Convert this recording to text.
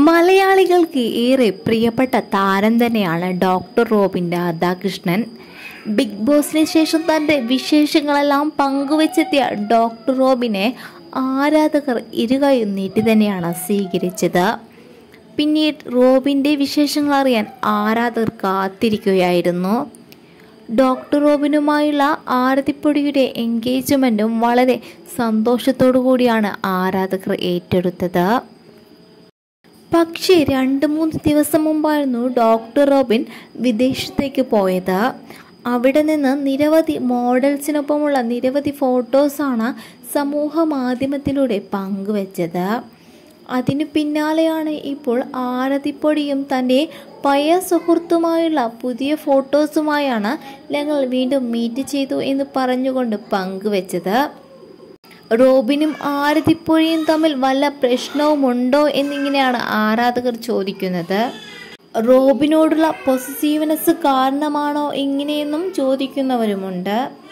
മലയാളികൾക്ക് ഏറെ പ്രിയപ്പെട്ട താരം തന്നെയാണ് ഡോക്ടർ റോബിൻ രാധാകൃഷ്ണൻ ബിഗ് ബോസിന് ശേഷം തൻ്റെ വിശേഷങ്ങളെല്ലാം പങ്കുവച്ചെത്തിയ ഡോക്ടർ റോബിനെ ആരാധകർ ഇരുകയും നീട്ടി തന്നെയാണ് സ്വീകരിച്ചത് പിന്നീട് റോബിൻ്റെ വിശേഷങ്ങൾ അറിയാൻ ആരാധകർ കാത്തിരിക്കുകയായിരുന്നു ഡോക്ടർ റോബിനുമായുള്ള ആരതിപ്പൊടിയുടെ എൻഗേജ്മെൻറ്റും വളരെ സന്തോഷത്തോടു കൂടിയാണ് ആരാധകർ ഏറ്റെടുത്തത് പക്ഷേ രണ്ട് മൂന്ന് ദിവസം മുമ്പായിരുന്നു ഡോക്ടർ റോബിൻ വിദേശത്തേക്ക് പോയത് അവിടെ നിന്ന് നിരവധി മോഡൽസിനൊപ്പമുള്ള നിരവധി ഫോട്ടോസാണ് സമൂഹ മാധ്യമത്തിലൂടെ പങ്കുവച്ചത് അതിനു പിന്നാലെയാണ് ഇപ്പോൾ ആരതിപ്പൊടിയും തൻ്റെ പഴയ സുഹൃത്തുമായുള്ള പുതിയ ഫോട്ടോസുമായാണ് ഞങ്ങൾ വീണ്ടും മീറ്റ് ചെയ്തു എന്ന് പറഞ്ഞുകൊണ്ട് പങ്കുവച്ചത് റോബിനും ആരതിപ്പൊഴിയും തമ്മിൽ വല്ല പ്രശ്നവുമുണ്ടോ എന്നിങ്ങനെയാണ് ആരാധകർ ചോദിക്കുന്നത് റോബിനോടുള്ള പൊസസീവ്നെസ് കാരണമാണോ ഇങ്ങനെയെന്നും ചോദിക്കുന്നവരുമുണ്ട്